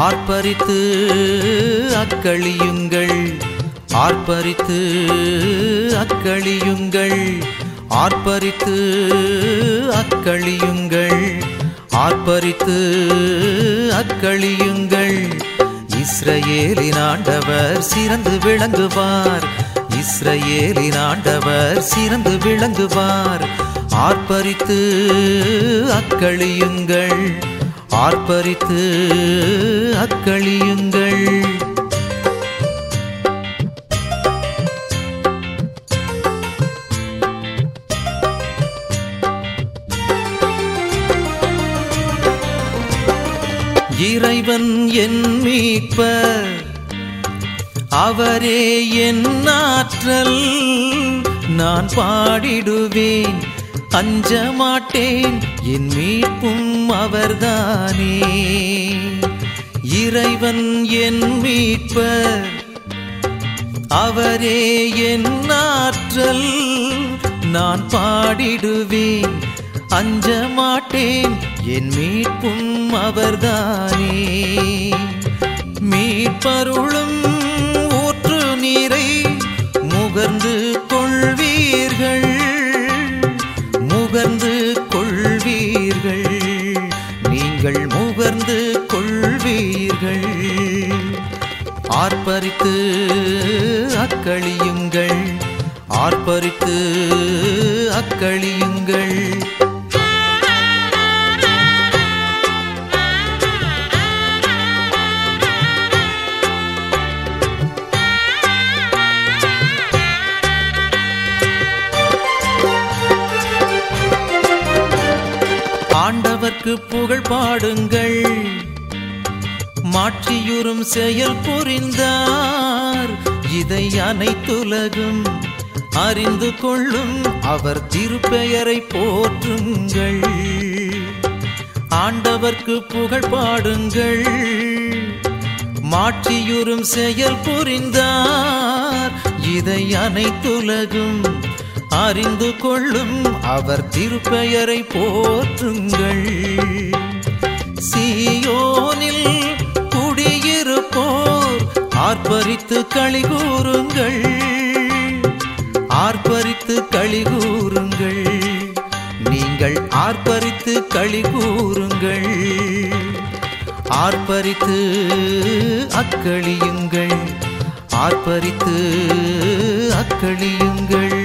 ஆர்ப்பரித்து அக்களியுங்கள் ஆர்ப்பரித்து அக்களியுங்கள் ஆர்ப்பரித்து அக்களியுங்கள் ஆர்ப்பரித்து அக்களியுங்கள் இஸ்ரவேலின் ஆண்டவர் சிறந்து விளங்குவார் இஸ்ரவேலின் ஆண்டவர் சிறந்து விளங்குவார் ஆர்ப்பரித்து அக்களியுங்கள் ஆர்ப்பரித்து அக்களியுங்கள் இறைவன் என் மீட்பர் அவரே என் ஆற்றல் நான் பாடிடுவேன் அஞ்ச மாட்டேன் என் மீட்பும் அவர்தானே இறைவன் என் மீட்பர் அவரே என் ஆற்றல் நான் பாடிடுவேன் அஞ்ச மாட்டேன் என் மீட்பும் அவர்தானே மீட்பருளும் ஊற்று நீரை முகர்ந்து கொள்வீர்கள் முகர்ந்து கொள்வீர்கள் நீங்கள் முகர்ந்து கொள்வீர்கள் ஆர்ப்பரித்து அக்களியுங்கள் ஆர்ப்பரித்து அக்களியுங்கள் ஆண்டவர்க்கு புகழ் பாடுங்கள் மாற்றியுறும் செயல் புரிந்தார் இதை அனைத்துலகும் அறிந்து கொள்ளும் அவர் திருப்பெயரை போற்றுங்கள் ஆண்டவர்க்கு புகழ் பாடுங்கள் மாற்றியுறும் செயல் புரிந்தார் இதை அனைத்துலகும் அறிந்து கொள்ளும் அவர் திருப்பெயரை போற்றுங்கள் சீயோனில் குடியிருப்போர் ஆர்ப்பரித்து களி கூறுங்கள் ஆர்ப்பரித்து களி கூறுங்கள் நீங்கள் ஆர்ப்பரித்து களி கூறுங்கள் ஆர்ப்பரித்து அக்களியுங்கள் ஆர்ப்பரித்து அக்களியுங்கள்